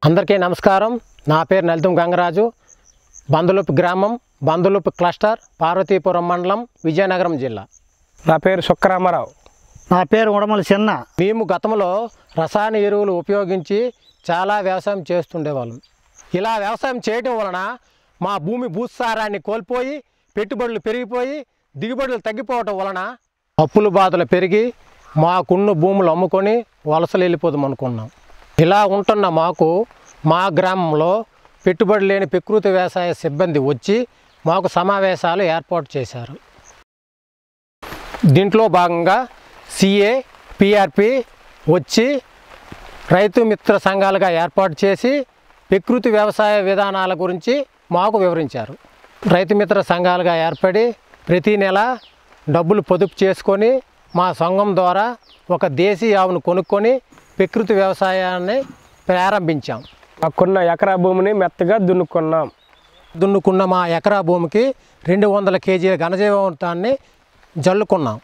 అందరికీ నమస్కారం నా పేరు నలితం గంగరాజు బందలుపు గ్రామం బందలుపు క్లస్టర్ పార్వతీపురం మండలం విజయనగరం జిల్లా నా పేరు సుక్కరామారావు నా పేరు ఉడమల చిన్న మేము గతంలో రసాయన ఎరువులు ఉపయోగించి చాలా వ్యవసాయం చేస్తుండేవాళ్ళం ఇలా వ్యవసాయం చేయడం వలన మా భూమి భూసారాన్ని కోల్పోయి పెట్టుబడులు పెరిగిపోయి దిగుబడులు తగ్గిపోవటం వలన అప్పుల బాధలు పెరిగి మాకున్న భూములు అమ్ముకొని వలసలు వెళ్ళిపోదాం అనుకున్నాం ఇలా ఉంటున్న మాకు మా గ్రామంలో పెట్టుబడి లేని ప్రకృతి వ్యవసాయ సిబ్బంది వచ్చి మాకు సమావేశాలు ఏర్పాటు చేశారు దీంట్లో భాగంగా సిఏ పిఆర్పి వచ్చి రైతు మిత్ర సంఘాలుగా ఏర్పాటు చేసి ప్రకృతి వ్యవసాయ విధానాల గురించి మాకు వివరించారు రైతు మిత్ర సంఘాలుగా ఏర్పడి ప్రతి నెల డబ్బులు పొదుపు చేసుకొని మా సంఘం ద్వారా ఒక దేశీ ఆవును కొనుక్కొని ప్రకృతి వ్యవసాయాన్ని ప్రారంభించాం మాకున్న ఎకరా భూమిని మెత్తగా దున్నుకున్నాం దున్నుకున్న మా ఎకరా భూమికి రెండు వందల కేజీల ఘనజీవామృతాన్ని జల్లుకున్నాం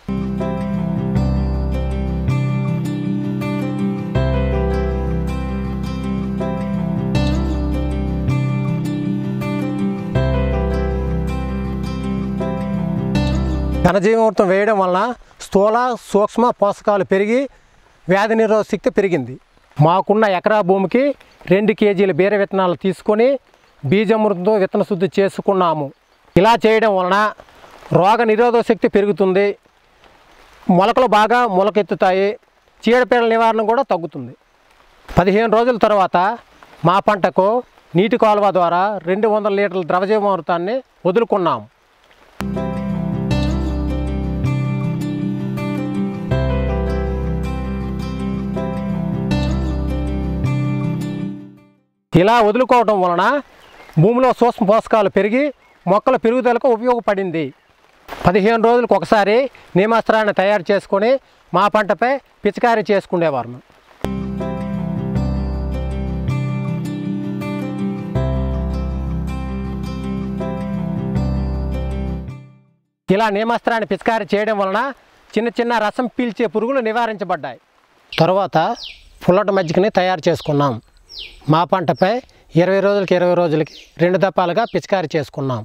ఘనజీవామృతం వేయడం వలన స్థూల సూక్ష్మ పోషకాలు పెరిగి వ్యాధి నిరోధక శక్తి పెరిగింది మాకున్న ఎకరా భూమికి రెండు కేజీల బీర విత్తనాలు తీసుకొని బీజమృతంతో విత్తన శుద్ధి చేసుకున్నాము ఇలా చేయడం వలన రోగ నిరోధక శక్తి పెరుగుతుంది మొలకలు బాగా మొలకెత్తుతాయి చీడపీడల నివారణ కూడా తగ్గుతుంది పదిహేను రోజుల తర్వాత మా పంటకు నీటి కాలువ ద్వారా రెండు వందల లీటర్ల ద్రవజీవామృతాన్ని వదులుకున్నాం ఇలా వదులుకోవటం వలన భూమిలో సూక్ష్మ పోషకాలు పెరిగి మొక్కల పెరుగుదలకు ఉపయోగపడింది పదిహేను రోజులకు ఒకసారి నీమాస్త్రాన్ని తయారు చేసుకొని మా పంటపై పిచికారీ చేసుకునేవారు ఇలా నీమాస్త్రాన్ని పిచికారీ చేయడం వలన చిన్న చిన్న రసం పీల్చే పురుగులు నివారించబడ్డాయి తరువాత పుల్లటి మజ్జిగని తయారు చేసుకున్నాం మా పంటపై ఇరవై రోజులకి ఇరవై రోజులకి రెండు దప్పాలుగా పిచికారీ చేసుకున్నాం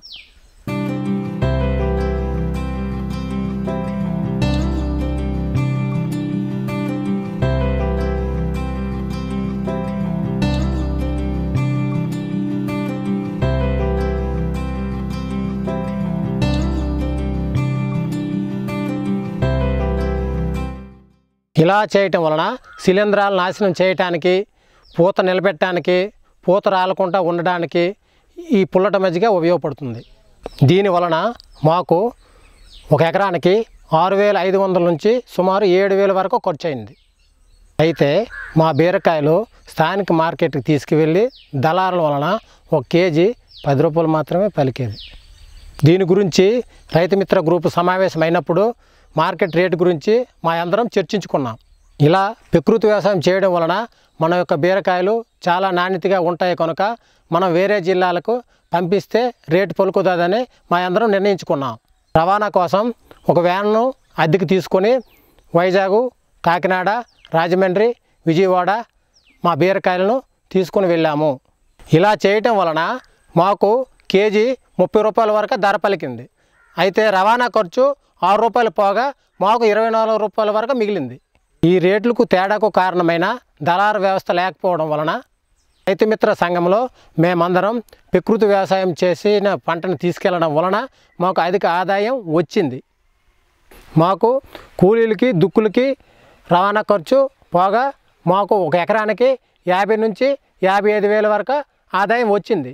ఇలా చేయటం వలన శిలీంధ్రాలు నాశనం చేయటానికి పూత నిలబెట్టడానికి పూత రాలకుండా ఉండడానికి ఈ పుల్లట మజ్జిగ ఉపయోగపడుతుంది దీని వలన మాకు ఒక ఎకరానికి ఆరు వేల ఐదు వందల నుంచి సుమారు ఏడు వేల వరకు ఖర్చు అయింది అయితే మా బీరకాయలు స్థానిక మార్కెట్కి తీసుకువెళ్ళి దళారుల వలన ఒక కేజీ పది రూపాయలు మాత్రమే పలికేది దీని గురించి రైతు మిత్ర గ్రూప్ సమావేశం అయినప్పుడు మార్కెట్ రేటు గురించి మా అందరం చర్చించుకున్నాం ఇలా ప్రకృతి వ్యవసాయం చేయడం వలన మన యొక్క బీరకాయలు చాలా నాణ్యతగా ఉంటాయి కనుక మనం వేరే జిల్లాలకు పంపిస్తే రేటు పలుకుతుందని మా అందరం నిర్ణయించుకున్నాం రవాణా కోసం ఒక వ్యాన్ను అద్దెకు తీసుకొని వైజాగ్ కాకినాడ రాజమండ్రి విజయవాడ మా బీరకాయలను తీసుకుని వెళ్ళాము ఇలా చేయటం వలన మాకు కేజీ ముప్పై రూపాయల వరకు ధర పలికింది అయితే రవాణా ఖర్చు ఆరు రూపాయలు పోగా మాకు ఇరవై నాలుగు రూపాయల వరకు మిగిలింది ఈ రేట్లకు తేడాకు కారణమైన దళార వ్యవస్థ లేకపోవడం వలన రైతు మిత్ర సంఘంలో మేమందరం ప్రకృతి వ్యవసాయం చేసిన పంటను తీసుకెళ్లడం వలన మాకు అధిక ఆదాయం వచ్చింది మాకు కూలీలకి దుక్కులకి రవాణా ఖర్చు పోగా మాకు ఒక ఎకరానికి యాభై నుంచి యాభై ఐదు వేల వరకు ఆదాయం వచ్చింది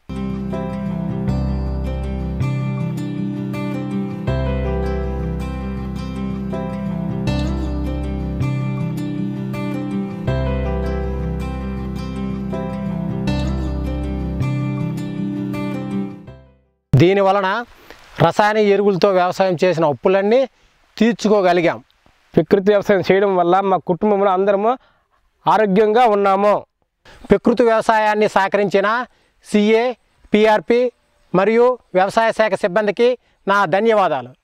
దీని వలన రసాయన ఎరువులతో వ్యవసాయం చేసిన అప్పులన్నీ తీర్చుకోగలిగాం ప్రకృతి వ్యవసాయం చేయడం వల్ల మా కుటుంబంలో అందరము ఆరోగ్యంగా ఉన్నాము ప్రకృతి వ్యవసాయాన్ని సహకరించిన సిఏ పిఆర్పి మరియు వ్యవసాయ శాఖ సిబ్బందికి నా ధన్యవాదాలు